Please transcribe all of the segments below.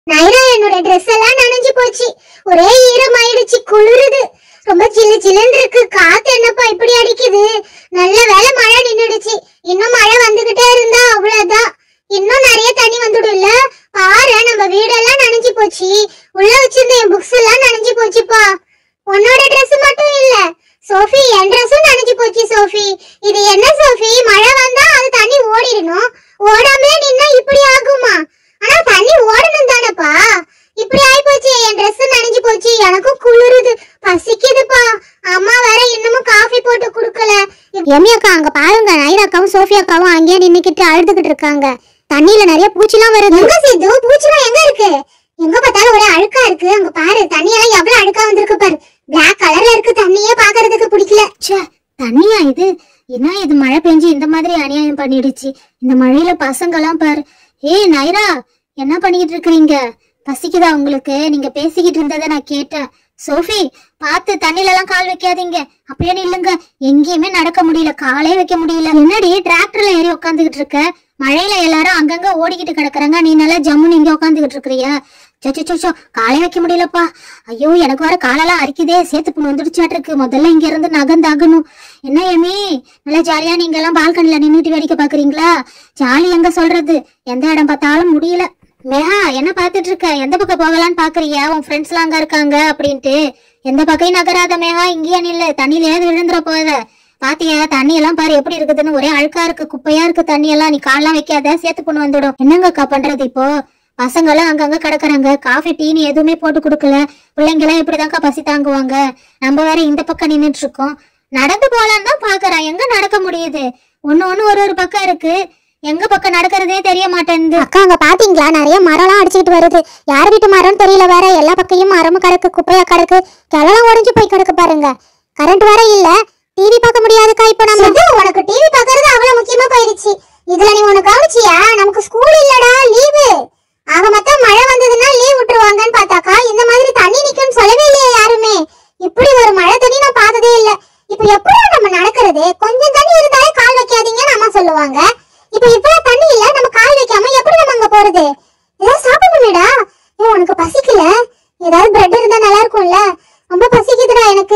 நைரா என்னோட Dress எல்லாம் நனைஞ்சு போச்சு ஒரே ஈரம் ஆயிடுச்சு குளிருது ரொம்ப சில்லு சில்லுன்னு இருக்கு காத்து என்னப்பா இப்படி அடிக்குது நல்ல வேளை மழை நின்னுடுச்சு இன்னும் மழை வந்துகிட்டே இருந்தா அவ்வளவுதான் இன்னும் நிறைய தண்ணி வந்துடும் இல்ல பாரு நம்ம வீடெல்லாம் நனைஞ்சு போச்சு உள்ள வச்சிருந்த என் புக்ஸ் எல்லாம் நனைஞ்சு போச்சுப்பா உன்னோட Dress மட்டும் இல்ல சோஃபி என் ட்ரெஸ்ஸும் நனைஞ்சு போச்சு சோஃபி இது என்ன சோஃபி மழை வந்தா அது தண்ணி ஓடிடணும் ஓடாமலே நின்னா இப்படி ஆகுமா ஆனா தண்ணி ஓடணும் தானப்பா இப்படி ஆயிப்போச்சு என் Dress நனைஞ்சு போச்சு எனக்கும் குளிருது பசிக்குதுப்பா அம்மா வேற இன்னமும் காஃபி போட்டு குடுக்கல எம்மி அக்கா அங்க பாருங்க நைரா அக்காவும் சோஃபி அக்காவும் அங்கேயே நின்னுக்கிட்டு அழுதுகிட்டு இருக்காங்க தண்ணியில நிறைய பூச்சிலாம் வருது எங்க சித்து பூச்சிலாம் எங்க இருக்கு எங்க பார்த்தாலும் ஒரே அழுக்கா இருக்கு அங்க பாரு தண்ணி எல்லாம் எவ்வளவு அழுக்கா வந்திருக்கு பாரு Black கலர்ல இருக்கு தண்ணியே பாக்குறதுக்கு பிடிக்கல ச்சே தண்ணியா இது என்ன இது மழை பெஞ்சு இந்த மாதிரி அநியாயம் பண்ணிடுச்சு இந்த மழையில பசங்கெல்லாம் பாரு ஏய் நைரா என்ன பண்ணிக்கிட்டு இருக்கிறீங்க பசிக்குதா உங்களுக்கு நீங்க பேசிக்கிட்டு இருந்ததை நான் கேட்டேன் சோஃபி பார்த்து தண்ணில எல்லாம் கால் வைக்காதீங்க அப்படியே நில்லுங்க எங்கேயுமே நடக்க முடியல காலே வைக்க முடியல என்னடி டிராக்டர்ல ஏறி உட்காந்துக்கிட்டு இருக்க மழையில எல்லாரும் அங்கங்க ஓடிக்கிட்டு கிடக்குறாங்க நீ நல்லா ஜம்முன்னு இங்க உட்காந்துக்கிட்டு இருக்கிறியா சச்சோ காலே வைக்க முடியலப்பா ஐயோ எனக்கு வர காலெல்லாம் அரிக்குதே சேத்து புண்ணு வந்துடுச்சாட்டு இருக்கு முதல்ல இங்க இருந்து நகர்ந்தாகணும் என்ன ஏமி நல்லா ஜாலியா நீங்க எல்லாம் பால்கனில நின்னுட்டு வேடிக்கை பாக்குறீங்களா ஜாலி எங்க சொல்றது எந்த இடம் பார்த்தாலும் முடியல மேகா என்ன பாத்துட்டு இருக்க எந்த பக்கம் போகலான்னு பாக்குறியா உன் ஃப்ரெண்ட்ஸ் எல்லாம் அங்க இருக்காங்க அப்படின்ட்டு எந்த பக்கம் நகராத மேகா இங்கேயே நில்லு தண்ணியில ஏது விழுந்துற போத பாத்தியா தண்ணி எல்லாம் பாரு எப்படி இருக்குதுன்னு ஒரே அழுக்கா இருக்கு குப்பையா இருக்கு தண்ணி எல்லாம் நீ கால்லாம் வைக்காத சேத்து பொண்ணு வந்துடும் என்னங்கக்கா பண்றது இப்போ பசங்க எல்லாம் அங்கங்க கிடக்குறாங்க காஃபி டீனு எதுவுமே போட்டு கொடுக்கல பிள்ளைங்க எல்லாம் இப்படிதான்க்கா பசி தாங்குவாங்க நம்ம வேற இந்த பக்கம் நின்னுட்டு இருக்கோம் நடந்து போலான்னு தான் பாக்குறேன் எங்க நடக்க முடியுது ஒண்ணு ஒண்ணு ஒரு ஒரு பக்கம் இருக்கு எங்க பக்கம் நடக்கிறதே தெரிய மாட்டேங்குது அக்கா அங்க பாத்தீங்களா நிறைய மரம்லாம் அடிச்சிட்டு வருது யார் வீட்டு மரம்னு தெரியல வேற எல்லா பக்கையும் மரமும் கிடக்கு குப்பையா கிடக்கு கிளலாம் உடைஞ்சு போய் கிடக்கு பாருங்க கரண்ட் வேற இல்ல டிவி பார்க்க முடியாதுக்கா இப்போ நம்ம உனக்கு டிவி பார்க்கறது அவ்வளவு முக்கியமா போயிருச்சு இதுல நீ உனக்கு கவனிச்சியா நமக்கு ஸ்கூல் இல்லடா லீவு ஆக மொத்தம் மழை வந்ததுன்னா லீவ் விட்டுருவாங்கன்னு பார்த்தாக்கா இந்த மாதிரி தண்ணி நிக்கும்னு சொல்லவே இல்லையே யாருமே இப்படி ஒரு மழை தண்ணி நான் பார்த்ததே இல்ல இப்போ எப்படி நம்ம நடக்கிறது கொஞ்சம் தண்ணி இருந்தாலே கால் வைக்காதீங்கன்னு அம்மா சொல்லுவாங்க இப்போ இவ்வளவு தண்ணி இல்ல நம்ம கால் வைக்காம எப்படி நம்ம அங்க போறது ஏதாவது சாப்பிடணுமேடா ஏன் உனக்கு பசிக்கல ஏதாவது பிரெட் இருந்தா நல்லா இருக்கும்ல ரொம்ப பசிக்குதுடா எனக்கு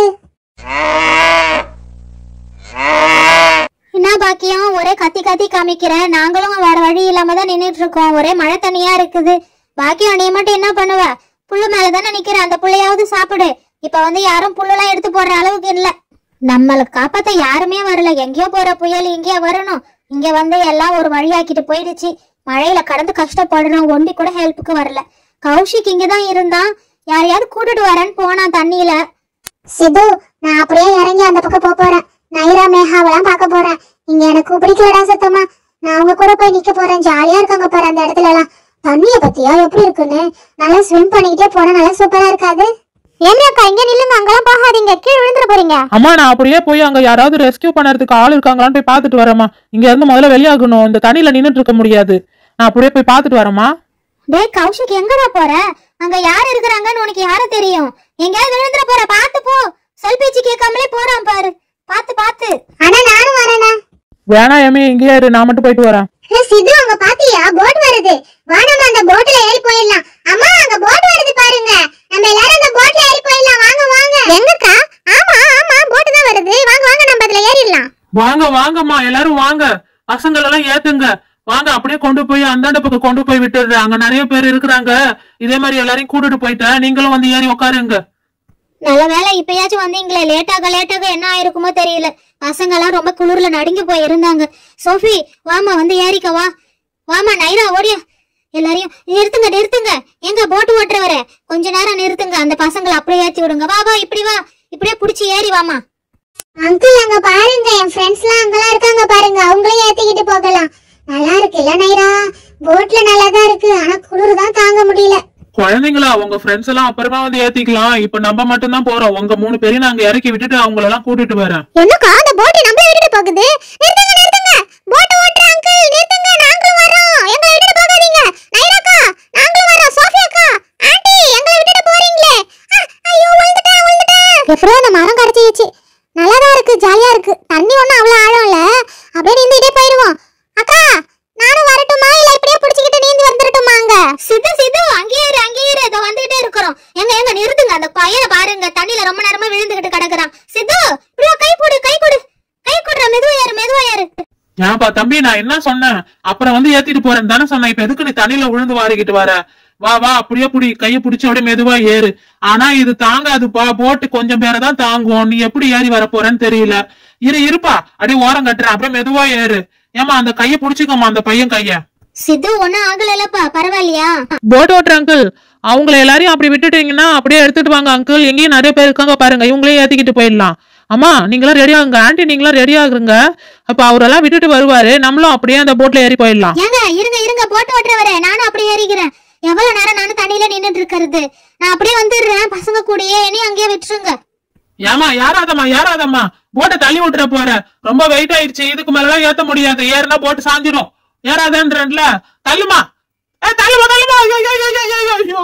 என்ன பாக்கியம் ஒரே கத்தி கத்தி காமிக்கிற நாங்களும் வேற வழி இல்லாம தான் நின்னுட்டு இருக்கோம் ஒரே மழை தண்ணியா இருக்குது பாக்கியம் நீ மட்டும் என்ன பண்ணுவ புல்லு மேல தானே நிக்கிற அந்த புள்ளையாவது சாப்பிடு இப்ப வந்து யாரும் புல்லெல்லாம் எடுத்து போடுற அளவுக்கு இல்ல நம்மள காப்பாத்த யாருமே வரல எங்கேயோ போற புயல் இங்கேயோ வரணும் இங்க வந்து எல்லாம் ஒரு வழியாக்கிட்டு போயிடுச்சு மழையில கடந்து கஷ்டப்படுறோம் ஒண்டி கூட ஹெல்ப்புக்கு வரல கௌஷிக் இங்கதான் இருந்தான் யாரையாவது கூட்டிட்டு வரேன்னு போனான் தண்ணியில சிது நான் அப்படியே இறங்கி அந்த பக்கம் போக போறேன் நைரா மேகாவெல்லாம் பார்க்க போறேன் இங்க எனக்கு பிடிக்கலடா சத்தமா நான் அவங்க கூட போய் நிக்க போறேன் ஜாலியா இருக்காங்க பாரு அந்த இடத்துல எல்லாம் தண்ணிய பத்தியா எப்படி இருக்குன்னு நல்லா ஸ்விம் பண்ணிக்கிட்டே போனா நல்லா சூப்பரா இருக்காது ஏன் அக்கா இங்க நில்லுங்க அங்கெல்லாம் போகாதீங்க கீழே விழுந்துட போறீங்க அம்மா நான் அப்படியே போய் அங்க யாராவது ரெஸ்கியூ பண்ணறதுக்கு ஆள் இருக்காங்களான்னு போய் பார்த்துட்டு வரேம்மா இங்க இருந்து முதல்ல வெளியாகணும் இந்த தண்ணியில நின்னுட்டு இருக்க முடியாது நான் அப்படியே போய் பார்த்துட்டு வரேம்மா டேய் கௌஷிக் எங்கடா போற அங்க யார் இருக்கிறாங்கன்னு உனக்கு யாரு தெரியும் எங்கேயாவது விழுந்துற போற பாத்து போ சொல் பேச்சு கேட்காமலே போறான் பாரு பாத்து பாத்து ஆனா நானும் வரேனா வேணா எமே இங்கேயே இரு நான் மட்டும் போயிட்டு வரேன் ஏய், சிது அங்க பாத்தியா போட் வருது வா நம்ம அந்த போட்ல ஏறி போயிடலாம் அம்மா அங்க போட் வருது பாருங்க நம்ம எல்லாரும் அந்த போட்ல ஏறி போயிடலாம் வாங்க வாங்க எங்கக்கா ஆமா ஆமா போட் தான் வருது வாங்க வாங்க நம்ம அதுல ஏறிடலாம் வாங்க வாங்கம்மா எல்லாரும் வாங்க பசங்கள் எல்லாம் ஏத்துங்க வாங்க அப்படியே கொண்டு போய் அந்தாண்ட பக்கம் கொண்டு போய் விட்டுடுறேன் அங்க நிறைய பேர் இருக்கிறாங்க இதே மாதிரி எல்லாரையும் கூட்டிட்டு போயிட்டேன் நீங்களும் வந்து ஏறி உட்காருங்க நல்ல வேலை இப்பயாச்சும் வந்தீங்களே லேட்டாக லேட்டாக என்ன ஆயிருக்குமோ தெரியல பசங்க எல்லாம் ரொம்ப குளிர்ல நடுங்கி போய் இருந்தாங்க சோஃபி வாமா வந்து ஏறிக்க வா வாமா நைரா ஓடியா எல்லாரையும் நிறுத்துங்க நிறுத்துங்க எங்க போட்டு ஓட்டுறவர கொஞ்ச நேரம் நிறுத்துங்க அந்த பசங்களை அப்படியே ஏத்தி விடுங்க வா வா இப்படி வா இப்படியே புடிச்சு ஏறி வாமா அங்கிள் அங்க பாருங்க என் ஃப்ரெண்ட்ஸ் எல்லாம் அங்கெல்லாம் இருக்காங்க பாருங்க அவங்களையும் ஏத்திக்கிட்டு போகலாம் நல்லா இருக்கு இல்ல நைரா போட்ல நல்லா தான் இருக்கு ஆனா குளிர் தான் தாங்க முடியல குழந்தைங்களா உங்க ஃப்ரெண்ட்ஸ் எல்லாம் அப்புறமா வந்து ஏத்திக்கலாம் இப்ப நம்ம மட்டும் தான் போறோம் உங்க மூணு பேரையும் நாங்க இறக்கி விட்டுட்டு அவங்கள எல்லாம் கூட்டிட்டு வரேன் என்னக்கா அந்த போட் நம்மள விட்டுட்டு போகுது நிறுத்துங்க நிறுத்துங்க போட் ஓட்டுற அங்கிள் நிறுத்துங்க நாங்களும் வரோம் எங்களை விட்டுட்டு போகாதீங்க நைராக்கா நாங்களும் வரோம் சோஃபியாக்கா ஆண்டி எங்களை விட்டுட்டு போறீங்களே ஆ, ஐயோ விழுந்துட்டேன் விழுந்துட்டேன் எப்படியோ அந்த மரம் கிடைச்சிச்சு நல்லா தான் இருக்கு ஜாலியா இருக்கு தண்ணி ஒண்ணும் அவ்வளவு ஆழம் இல்ல அப்படியே நீந்திட்டே போயிருவோம் அக்கா நானும் வரட்டுமா இல்ல இப்படியே புடிச்சுக்கிட்டு நீந்தி வந்துடட்டுமா அங்க சித்து சித்து அங்கேயே இரு ஏன்பா தம்பி நான் என்ன சொன்னேன் அப்புறம் வந்து ஏத்திட்டு போறேன் தானே சொன்னேன் இப்ப எதுக்கு நீ தண்ணியில விழுந்து வாரிக்கிட்டு வர வா வா அப்படியே புடி கைய பிடிச்சு அப்படியே மெதுவா ஏறு ஆனா இது தாங்காதுப்பா போட்டு கொஞ்சம் பேரை தான் தாங்கும் நீ எப்படி ஏறி வர போறேன்னு தெரியல இரு இருப்பா அப்படியே ஓரம் கட்டுறேன் அப்படியே மெதுவா ஏறு ஏமா அந்த கைய புடிச்சுக்கோமா அந்த பையன் கைய சித்து ஒன்னும் ஆகலப்பா பரவாயில்லையா போட் ஓட்டுற அங்கிள் அவங்கள எல்லாரையும் அப்படி விட்டுட்டீங்கன்னா அப்படியே எடுத்துட்டு வாங்க அங்கிள் எங்கேயும் நிறைய பேர் இருக்காங்க பாருங்க இவங்களே ஏத்திக்கிட்டு போயிடலாம் அம்மா நீங்களாம் ரெடி ஆகுங்க ஆண்டி நீங்களாம் ரெடி ஆகுங்க அப்ப அவரெல்லாம் விட்டுட்டு வருவாரு நம்மளும் அப்படியே அந்த போட்ல ஏறி போயிடலாம் ஏங்க இருங்க இருங்க போட்டு ஓட்டுறவரே நானும் அப்படியே ஏறிக்கிறேன் எவ்வளவு நேரம் நானும் தண்ணியில நின்னுட்டு இருக்கிறது நான் அப்படியே வந்துடுறேன் பசங்க கூடயே என்னையும் அங்கேயே விட்டுருங்க ஏமா யாராதம்மா யாராதம்மா போட்டை தள்ளி விட்டுற போற ரொம்ப வெயிட் ஆயிடுச்சு இதுக்கு மேலாம் ஏத்த முடியாது ஏறுனா போட்டு சாஞ்சிடும் ஏறாதன்றல தள்ளுமா ஏ தள்ளுமா தள்ளுமா ஐயோ ஐயோ ஐயோ ஐயோ ஐயோ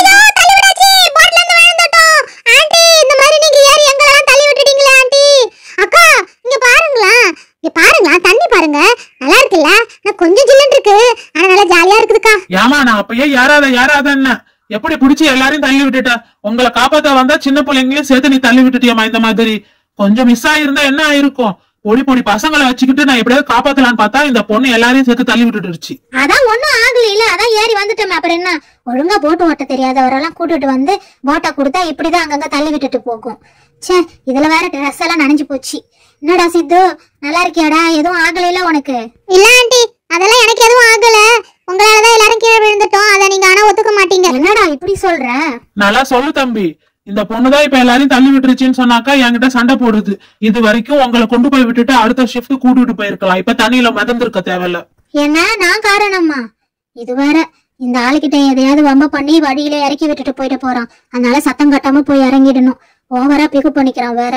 ஆண்டி இந்த மாதிரி நீங்க ஏறி எங்களெல்லாம் தள்ளி விட்டுட்டீங்களே ஆண்டி அக்கா இங்க பாருங்களேன் இங்க பாருங்களா தண்ணி பாருங்க நல்லா இருக்குல்ல நான் கொஞ்சம் ஜில்லுன்னு இருக்கு ஆனா நல்லா ஜாலியா இருக்குதுக்கா ஏமா நான் அப்பயே யாராத யாராதன்னு எப்படி புடிச்சு எல்லாரையும் தள்ளி விட்டுட்ட உங்களை காப்பாத்த வந்தா சின்ன பிள்ளைங்களையும் சேர்த்து நீ தள்ளி விட்டுட்டியம்மா இந்த மாதிரி கொஞ்சம் மிஸ் ஆயிருந்தா என்ன ஆயிருக்கும் பொடி பொடி பசங்களை வச்சுக்கிட்டு நான் எப்படியாவது காப்பாத்தலான்னு பார்த்தா இந்த பொண்ணு எல்லாரையும் சேர்த்து தள்ளி விட்டுடுச்சு அதான் ஒண்ணும் ஆகல அதான் ஏறி வந்துட்டோமே அப்புறம் என்ன ஒழுங்கா போட்டு ஓட்ட தெரியாதவரெல்லாம் கூட்டிட்டு வந்து போட்டை கொடுத்தா இப்படிதான் அங்கங்க தள்ளி விட்டுட்டு போகும் ச்சே இதுல வேற ட்ரெஸ் எல்லாம் நனைஞ்சு போச்சு என்னடா சித்து நல்லா இருக்கியாடா எதுவும் ஆகலைல உனக்கு இல்ல ஆண்டி அதெல்லாம் எனக்கு எதுவும் ஆகல உங்களாலதான் எல்லாரும் கீழே விழுந்துட்டோம் அதை நீங்க ஆனா ஒத்துக்க மாட்டீங்க என்னடா இப்படி சொல்ற நல்லா சொல்லு தம்பி இந்த பொண்ணுதான் இப்ப எல்லாரையும் தள்ளி விட்டுருச்சுன்னு சொன்னாக்கா என்கிட்ட சண்டை போடுது இது வரைக்கும் உங்களை கொண்டு போய் விட்டுட்டு அடுத்த ஷிஃப்ட் கூட்டிட்டு போயிருக்கலாம் இப்ப தண்ணியில மிதந்திருக்க தேவையில்ல என்ன நான் காரணமா இது வேற இந்த ஆளுகிட்ட எதையாவது வம்ப பண்ணி வழியில இறக்கி விட்டுட்டு போயிட்டு போறான் அதனால சத்தம் கட்டாம போய் இறங்கிடணும் ஓவரா பிக்கப் பண்ணிக்கிறான் வேற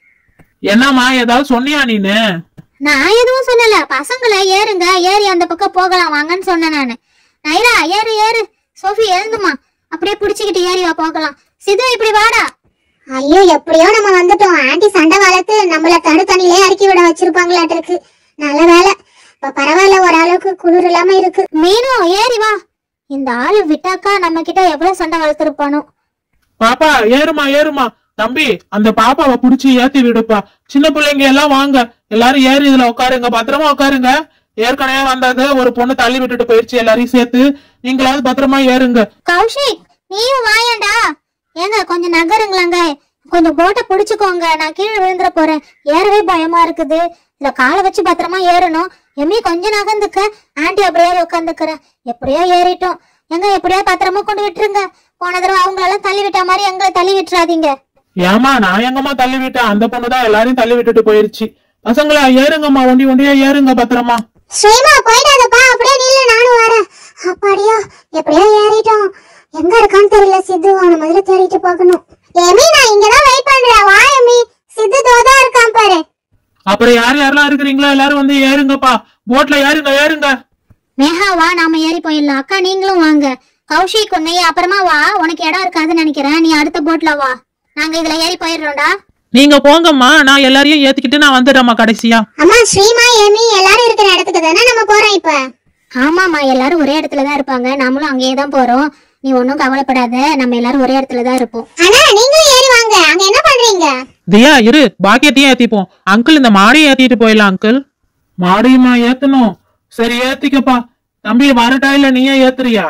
என்னம்மா ஏதாவது சொன்னியா நீனு நான் எதுவும் சொல்லல பசங்களை ஏறுங்க ஏறி அந்த பக்கம் போகலாம் வாங்கன்னு சொன்னேன் நானு நைரா ஏறு ஏறு சோஃபி எழுந்துமா அப்படியே புடிச்சுக்கிட்டு ஏறி வா போகலாம் சிது இப்படி வாடா ஐயோ எப்படியோ நம்ம வந்துட்டோம் ஆண்டி சண்டை வளர்த்து நம்மள தடு தண்ணிலே இறக்கி விட வச்சிருப்பாங்களாட்டு இருக்கு நல்ல வேலை இப்ப பரவாயில்ல ஓரளவுக்கு குளிர் இல்லாம இருக்கு மீனும் ஏறி வா இந்த ஆளு விட்டாக்கா நம்ம கிட்ட எவ்வளவு சண்டை வளர்த்துருப்பானோ பாப்பா ஏறுமா ஏறுமா தம்பி அந்த பாப்பாவை புடிச்சு ஏத்தி விடுப்பா சின்ன பிள்ளைங்க எல்லாம் வாங்க எல்லாரும் ஏறி இதுல உட்காருங்க பத்திரமா உட்காருங்க ஏற்கனவே வந்தது ஒரு பொண்ணு தள்ளி விட்டுட்டு போயிடுச்சு எல்லாரையும் சேர்த்து நீங்களாவது பத்திரமா ஏறுங்க கௌஷிக் நீயும் வாயேண்டா ஏங்க கொஞ்சம் நகருங்களாங்க கொஞ்சம் போட்டை புடிச்சுக்கோங்க நான் கீழே விழுந்துற போறேன் ஏறவே பயமா இருக்குது இல்ல காலை வச்சு பத்திரமா ஏறணும் எம்மி கொஞ்சம் நகர்ந்துக்க ஆண்டி அப்படியே உட்காந்துக்கிறேன் எப்படியோ ஏறிட்டோம் எங்க எப்படியோ பத்திரமா கொண்டு விட்டுருங்க போன தடவை அவங்களெல்லாம் தள்ளி விட்ட மாதிரி எங்களை தள்ளி விட்டுறாதீங்க ஏமா நான் எங்கம்மா தள்ளி விட்டேன் அந்த பொண்ணு தான் எல்லாரையும் தள்ளி விட்டுட்டு போயிருச்சு பசங்களா ஏறுங்கம்மா ஒண்டி ஒண்டியா ஏறுங்க பத்திரமா ஸ்ரீமா போயிடாதப்பா அப்படியே நில்லு நானும் வரேன் அப்பாடியோ எப்படியோ ஏறிட்டோம் எங்க இருக்கான்னு தெரியல சித்து அவன முதல்ல தேடிட்டு போகணும் ஏமி நான் இங்கதான் வெயிட் பண்றேன் வா ஏமி சித்து தோதா இருக்கான் பாரு அப்புறம் யார் யாரெல்லாம் இருக்கிறீங்களோ எல்லாரும் வந்து ஏறுங்கப்பா போட்ல ஏறுங்க ஏறுங்க மேகா வா நாம ஏறி போயிடலாம் அக்கா நீங்களும் வாங்க கௌஷிக் உன்னை அப்புறமா வா உனக்கு இடம் இருக்காதுன்னு நினைக்கிறேன் நீ அடுத்த போட்ல வா நாங்க இதுல ஏறி போயிடுறோம்டா நீங்க போங்கம்மா நான் எல்லாரையும் ஏத்திக்கிட்டு நான் வந்துடுறேம்மா கடைசியா அம்மா ஸ்ரீமா ஏமி எல்லாரும் இருக்கிற இடத்துக்கு தானே நம்ம போறோம் இப்ப ஆமாமா எல்லாரும் ஒரே இடத்துல தான் இருப்பாங்க நாமளும் அங்கேயே தான் போறோம் நீ ஒன்றும் கவலைப்படாத நம்ம எல்லாரும் ஒரே இடத்துல தான் இருப்போம் அண்ணா நீங்களும் ஏறி வாங்க அங்க என்ன பண்றீங்க தியா இரு பாக்கியத்தையும் ஏத்திப்போம் அங்கிள் இந்த மாடையும் ஏத்திட்டு போயிடலாம் அங்கிள் மாடையுமா ஏத்தணும் சரி ஏத்திக்கப்பா தம்பி வரட்டா இல்ல நீயே ஏத்துறியா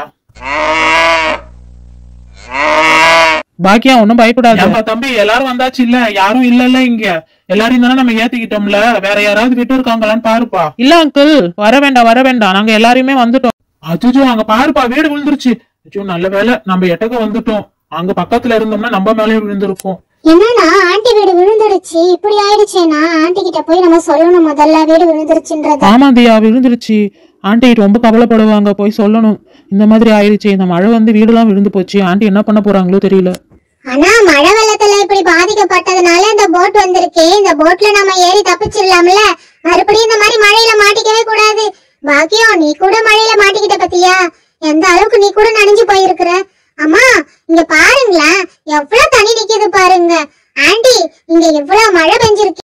பாக்கியா ஒண்ணும் பயப்படாத தம்பி எல்லாரும் வந்தாச்சு இல்ல யாரும் இல்ல இல்ல இங்க எல்லாரையும் தானே நம்ம ஏத்திக்கிட்டோம்ல வேற யாராவது விட்டு இருக்காங்களான்னு பாருப்பா இல்ல அங்கிள் வர வேண்டாம் வர வேண்டாம் நாங்க எல்லாருமே வந்துட்டோம் அச்சோ அங்க பாருப்பா வீடு விழுந்துருச்சு அச்சோ நல்ல வேலை நம்ம எட்டக்க வந்துட்டோம் அங்க பக்கத்துல இருந்தோம்னா நம்ம மேலேயே விழுந்திருக்கும் என்னன்னா ஆண்டி வீடு விழுந்துருச்சு இப்படி ஆயிடுச்சேனா ஆண்டி கிட்ட போய் நம்ம சொல்லணும் முதல்ல வீடு விழுந்துருச்சுன்றத ஆமா தியா விழுந்துருச்சு ஆண்டி ரொம்ப கவலைப்படுவாங்க போய் சொல்லணும் இந்த மாதிரி ஆயிடுச்சு இந்த மழை வந்து வீடெல்லாம் விழுந்து போச்சு ஆண்டி என்ன பண்ண போறாங்களோ தெரியல ஆனா மழை வெள்ளத்துல இப்படி பாதிக்கப்பட்டதுனால இந்த போட் வந்திருக்கே இந்த போட்ல நம்ம ஏறி தப்பிச்சிடலாம்ல மறுபடியும் இந்த மாதிரி மழையில மாட்டிக்கவே கூடாது பாக்கியம் நீ கூட மழையில மாட்டிக்கிட்ட பத்தியா எந்த அளவுக்கு நீ கூட நனைஞ்சு போயிருக்கிற அம்மா இங்க பாருங்களேன் எவ்வளவு தண்ணி நிக்குது பாருங்க ஆண்டி இங்க எவ்வளவு மழை பெஞ்சிருக்கு